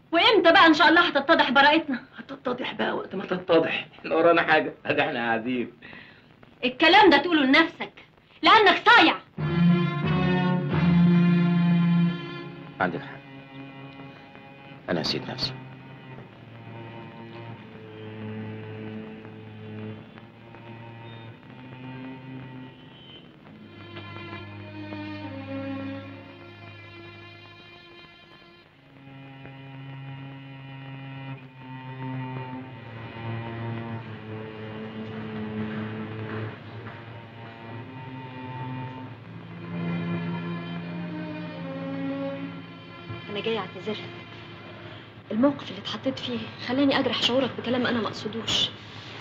وامتى بقى ان شاء الله هتتضح براءتنا هتتضح بقى وقت ما تتضح احنا ورانا حاجه ادي احنا قاعدين الكلام ده تقوله لنفسك لانك صايع عندك حق انا نسيت نفسي انا جاي اعتذر لك الموقف اللي اتحطيت فيه خلاني اجرح شعورك بكلام انا ما اقصدوش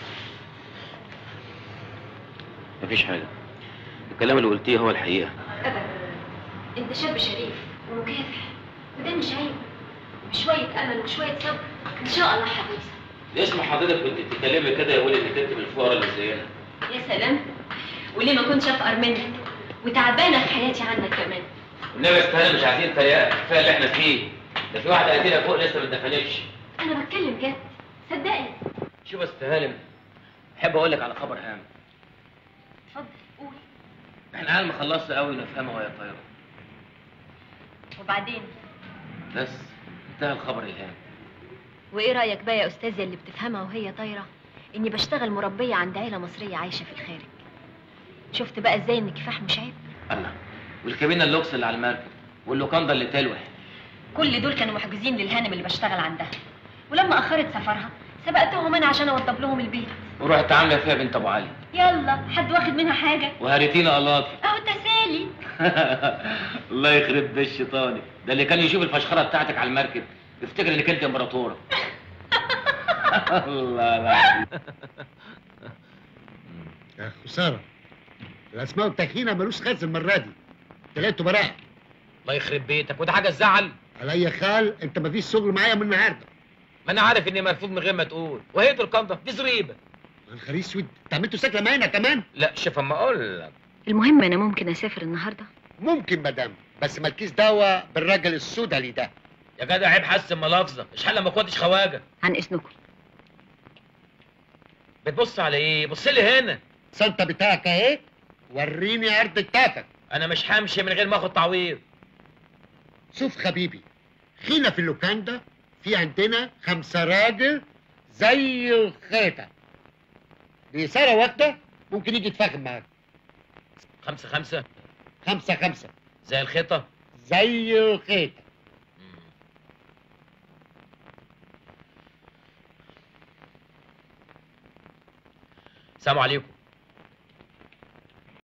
مفيش حاجه الكلام اللي قلتيه هو الحقيقه ابدا انت شاب شريف ومكافح وده مش عيب بشويه امل وشويه صبر ان شاء الله هتوصل اسم حضرتك كنت بتتكلمي كده يا ولد تكتب الفقراء اللي زينا يا سلام وليه ما كنتش افقر منك وتعبانه في حياتي عنك كمان النبي استهانة مش عايزين تريقه كفايه اللي احنا فيه ده في واحده قاتله فوق لسه ما اتدفنتش انا بتكلم جد صدقني شوف يا استهانم احب اقول لك على خبر هام اتفضل قول احنا عيال مخلصة قوي نفهمها وهي طايره وبعدين بس انتهى الخبر الهام وايه رايك بقى يا استاذه اللي بتفهمها وهي طايره اني بشتغل مربيه عند عيله مصريه عايشه في الخارج شفت بقى ازاي ان الكفاح مش عيب الله والكابينه اللوكس اللي على المركب واللوكاندا اللي تلوح كل دول كانوا محجوزين للهانم اللي بشتغل عندها ولما اخرت سفرها سبقتهم انا عشان اوضب لهم البيت ورحت عامله فيها بنت ابو علي يلا حد واخد منها حاجه وهريتينا قلاطي اهو تسالي الله يخرب بيت شيطاني ده اللي كان يشوف الفشخره بتاعتك على المركب يفتكر انك انت امبراطوره الله العظيم يا خساره الاسماء والتكهينه ملوش خالص المره دي طلعتوا براءه الله يخرب بيتك وده حاجه تزعل على اي خال انت مفيش شغل معايا من النهارده ما انا عارف اني مرفوض من غير ما تقول وهي دي القنده دي زريبه الخريج اسود انت عملتوا سكله معانا كمان لا شوف اما اقول لك المهم انا ممكن اسافر النهارده ممكن مدام بس مالكيش دعوه بالراجل السودالي ده يا جدع عيب حسن ملافظه اشحال لما كنتش خواجه عن اذنكم بتبص على ايه بص لي هنا السلطه بتاعك اهي وريني عرض كتافك انا مش همشي من غير ما اخد تعويض شوف حبيبي خينا في اللوكاندا في عندنا خمسة راجل زي الخيطة بإثارة واحدة ممكن يجي يتفاهم معاك خمسة خمسة خمسة خمسة زي الخيطة زي الخيطة السلام عليكم